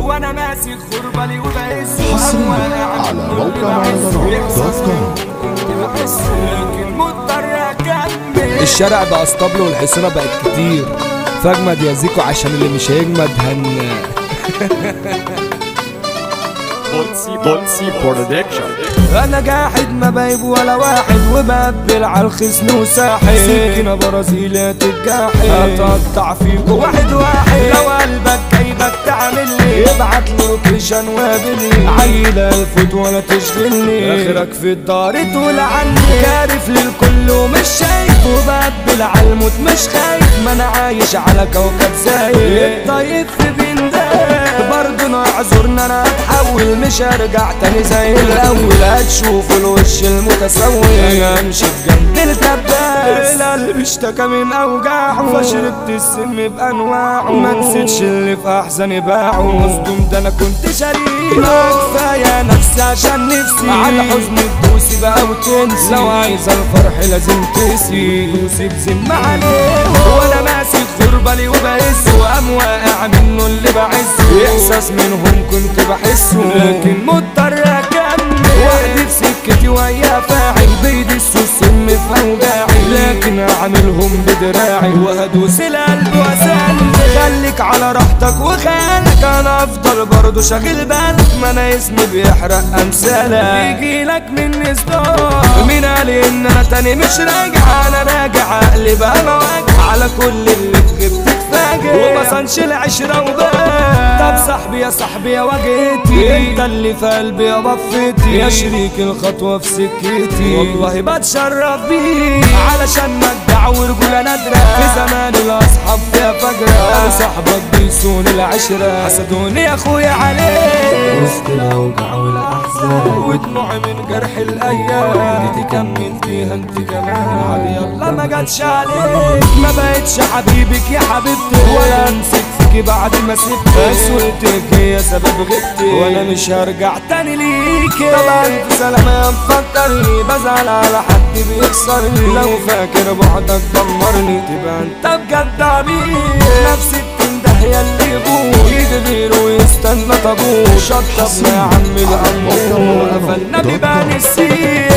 وانا ماسك غربلي وبعز حصريا على موقع مهرجانات دوت كوم كنت بحس لكن مضطر اكمل الشارع بقى اسطبل والحصانة بقت كتير فاجمد يا زيكو عشان اللي مش هيجمد هن بولسي بولسي برودكشن انا قاعد ما بايب ولا واحد وبقبل على الخصم وساحل سكينة برازيلية تتجاحد هتقطع فيكو واحد واحد لو قلبك جايبك تعمل لي ابعت له لوكيشن وقابلني عيلة الفوت ولا تشغلني اخرك في الدار تقول عني كارف للكل ومش شايف وبقبل على الموت مش خايف ما انا عايش على كوكب زايد الطيب في بنداء برضه انا اعذرنا انا اتحول مش هرجع تاني زي الاول هتشوف الوش المتسوي انا امشي بجنب الكباس القلب اشتكى من اوجاعه فشربت السم بانواعه ما نسيتش اللي في احزاني باعه مصدوم ده انا كنت شريك ما كفايه نفسي عشان نفسي على حزن تدوسي بقى وتنسي لو عايزه الفرح لازم تسي دوسي بذمة عليه وانا ماسك غربلي وبهز وقام واقع منه اللي بعزه احساس منهم كنت بحسه لكن مضطر اكمل وحدي في سكتي ويا فاعل بيدسوا السم في اوجاعي لكن اعملهم بدراعي وهدوس القلب واسلم خليك على راحتك وخيالك انا افضل برضه شاغل بالك ما انا اسمي بيحرق امثالك يجيلك من صداع مين قال ان انا تاني مش راجع انا راجع اقلب انا واجع على كل اللي في غيبتك فاجئ وما صنش العشرة وبقى طب صاحبي يا صاحبي يا واجهتي انت اللي في قلبي يا بفتي يا شريك الخطوة في سكتي والله بتشرف بيك علشان مجدع ورجولة نادرة في زمان الاصحاب فيها فجرة قالوا صاحبك بيسون العشرة حسدوني يا اخويا عليك وسط الاوجع والاحزان ودموع من جرح الايام دي تكمل فيها انت كمان علي يلا ما جاتش عليك ما بقتش حبيبك يا حبيبتي ولا امسك فيكي بعد ما سبت قسوتك هي سبب غيبتي وانا مش هرجع تاني ليكي طبعا في سلامة يا مفكرني بزعل على حد بيكسرني لو فاكر بعدك دمرني تبقى انت بجد عبيد نفسي بتنده يا اللي يغور يجي ويستنى طابور شطب يا عم الامور قفلنا بيبان السير